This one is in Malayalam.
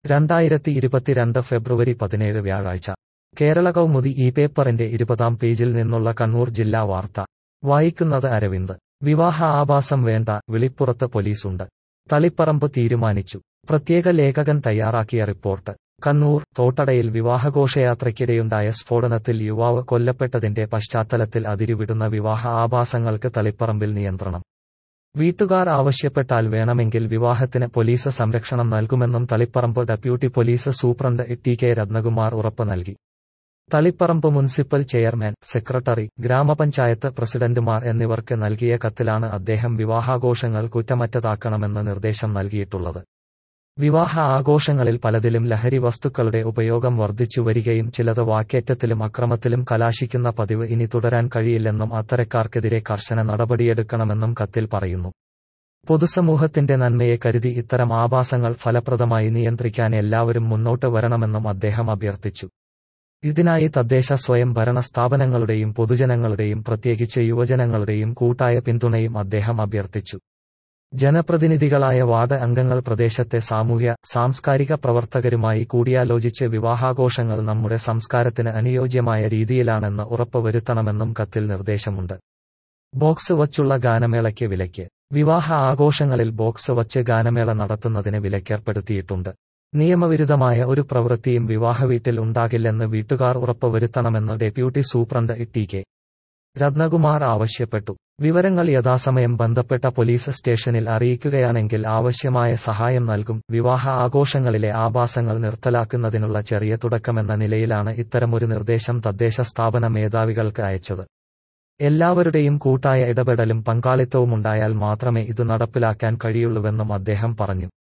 രണ്ടായിരത്തി ഇരുപത്തിരണ്ട് ഫെബ്രുവരി പതിനേഴ് വ്യാഴാഴ്ച കേരള കൗമുദി ഈ പേപ്പറിന്റെ ഇരുപതാം പേജിൽ നിന്നുള്ള കണ്ണൂർ ജില്ലാ വാർത്ത വായിക്കുന്നത് അരവിന്ദ് വിവാഹ ആഭാസം വേണ്ട വിളിപ്പുറത്ത് പോലീസുണ്ട് തളിപ്പറമ്പ് തീരുമാനിച്ചു പ്രത്യേക ലേഖകൻ തയ്യാറാക്കിയ റിപ്പോർട്ട് കണ്ണൂർ തോട്ടടയിൽ വിവാഹഘോഷയാത്രയ്ക്കിടെയുണ്ടായ സ്ഫോടനത്തിൽ യുവാവ് കൊല്ലപ്പെട്ടതിന്റെ പശ്ചാത്തലത്തിൽ അതിരുവിടുന്ന വിവാഹ ആഭാസങ്ങൾക്ക് തളിപ്പറമ്പിൽ നിയന്ത്രണം വീട്ടുകാർ ആവശ്യപ്പെട്ടാൽ വേണമെങ്കിൽ വിവാഹത്തിന് പോലീസ് സംരക്ഷണം നൽകുമെന്നും Taliparamba deputy police superintendent T K Ratnakumar ഉറപ്പ് നൽകി തളിപ്പറമ്പ് മുനിസിപ്പൽ ചെയർമാൻ സെക്രട്ടറി ഗ്രാമപഞ്ചായത്ത് പ്രസിഡന്റുമാർ എന്നിവർക്ക് നൽകിയ കത്തിലാണ് അദ്ദേഹം വിവാഹാഘോഷങ്ങൾ കുറ്റമറ്റതാക്കണമെന്ന് നിർദ്ദേശം നൽകിയിട്ടുള്ളത് വിവാഹ ആഘോഷങ്ങളിൽ പലതിലും ലഹരി വസ്തുക്കളുടെ ഉപയോഗം വർദ്ധിച്ചു വരികയും ചിലത് വാക്കേറ്റത്തിലും അക്രമത്തിലും കലാശിക്കുന്ന പതിവ് ഇനി തുടരാൻ കഴിയില്ലെന്നും അത്തരക്കാർക്കെതിരെ കർശന നടപടിയെടുക്കണമെന്നും കത്തിൽ പറയുന്നു പൊതുസമൂഹത്തിന്റെ നന്മയെ കരുതി ഇത്തരം ആഭാസങ്ങൾ ഫലപ്രദമായി നിയന്ത്രിക്കാൻ എല്ലാവരും മുന്നോട്ട് വരണമെന്നും അദ്ദേഹം അഭ്യർത്ഥിച്ചു ഇതിനായി തദ്ദേശ സ്വയം ഭരണ സ്ഥാപനങ്ങളുടെയും പൊതുജനങ്ങളുടെയും പ്രത്യേകിച്ച് യുവജനങ്ങളുടെയും കൂട്ടായ പിന്തുണയും അദ്ദേഹം അഭ്യർത്ഥിച്ചു ജനപ്രതിനിധികളായ വാർഡ് അംഗങ്ങൾ പ്രദേശത്തെ സാമൂഹ്യ സാംസ്കാരിക പ്രവർത്തകരുമായി കൂടിയാലോചിച്ച് വിവാഹാഘോഷങ്ങൾ നമ്മുടെ സംസ്കാരത്തിന് അനുയോജ്യമായ രീതിയിലാണെന്ന് ഉറപ്പുവരുത്തണമെന്നും കത്തിൽ നിർദ്ദേശമുണ്ട് ബോക്സ് വച്ചുള്ള ഗാനമേളയ്ക്ക് വിലയ്ക്ക് വിവാഹ ആഘോഷങ്ങളിൽ ബോക്സ് വച്ച് ഗാനമേള നടത്തുന്നതിന് വിലക്കേർപ്പെടുത്തിയിട്ടുണ്ട് നിയമവിരുദ്ധമായ ഒരു പ്രവൃത്തിയും വിവാഹവീട്ടിൽ ഉണ്ടാകില്ലെന്ന് വീട്ടുകാർ ഉറപ്പുവരുത്തണമെന്ന് deputy superintendent T K Ratnakumar ആവശ്യപ്പെട്ടു വിവരങ്ങൾ യഥാസമയം ബന്ധപ്പെട്ട പോലീസ് സ്റ്റേഷനിൽ അറിയിക്കുകയാണെങ്കിൽ ആവശ്യമായ സഹായം നൽകും വിവാഹ ആഘോഷങ്ങളിലെ ആഭാസങ്ങൾ നിർത്തലാക്കുന്നതിനുള്ള ചെറിയ തുടക്കമെന്ന നിലയിലാണ് ഇത്തരമൊരു നിർദ്ദേശം തദ്ദേശ സ്ഥാപന മേധാവികൾക്ക് അയച്ചത് എല്ലാവരുടെയും കൂട്ടായ ഇടപെടലും പങ്കാളിത്തവുമുണ്ടായാൽ മാത്രമേ ഇത് നടപ്പിലാക്കാൻ കഴിയുള്ളൂവെന്നും അദ്ദേഹം പറഞ്ഞു